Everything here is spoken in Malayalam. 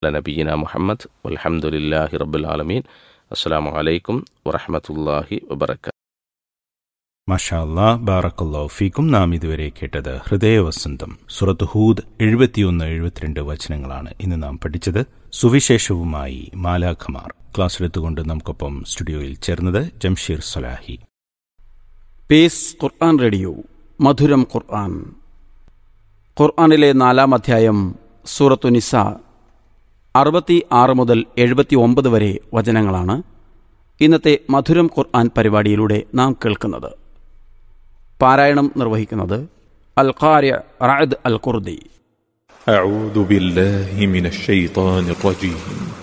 നബീന മുഹമ്മദ് അലഹമുല്ലാഹി റബ്ബുലാലമീൻ അസ്സാം വലൈക്കും വറഹമത്തല്ലാഹി വബർക്കാത്തു മഷാ അല്ലാ ബാറക്കല്ലാഹു ഫീക്കും നാം ഇതുവരെ കേട്ടത് ഹൃദയവസന്തം സുറത്ത് ഹൂദ് എഴുപത്തിയൊന്ന് എഴുപത്തിരണ്ട് വചനങ്ങളാണ് ഇന്ന് നാം പഠിച്ചത് സുവിശേഷവുമായി മാലാഖമാർ ക്ലാസ് എടുത്തുകൊണ്ട് നമുക്കൊപ്പം സ്റ്റുഡിയോയിൽ ചേർന്നത് Jamsheer Salahi peace Quran radio മധുരം ഖുർആൻ ഖുർആനിലെ നാലാം അധ്യായം സൂറത്തു നിസ അറുപത്തി ആറ് മുതൽ എഴുപത്തി ഒമ്പത് വരെ വചനങ്ങളാണ് ഇന്നത്തെ മധുരം ഖുർആൻ പരിപാടിയിലൂടെ നാം കേൾക്കുന്നത് പാരായണം നിർവഹിക്കുന്നത് അൽ ഖാര്യ റായദ് അൽ ഖുർദി أعوذ بالله من الشيطان الرجيم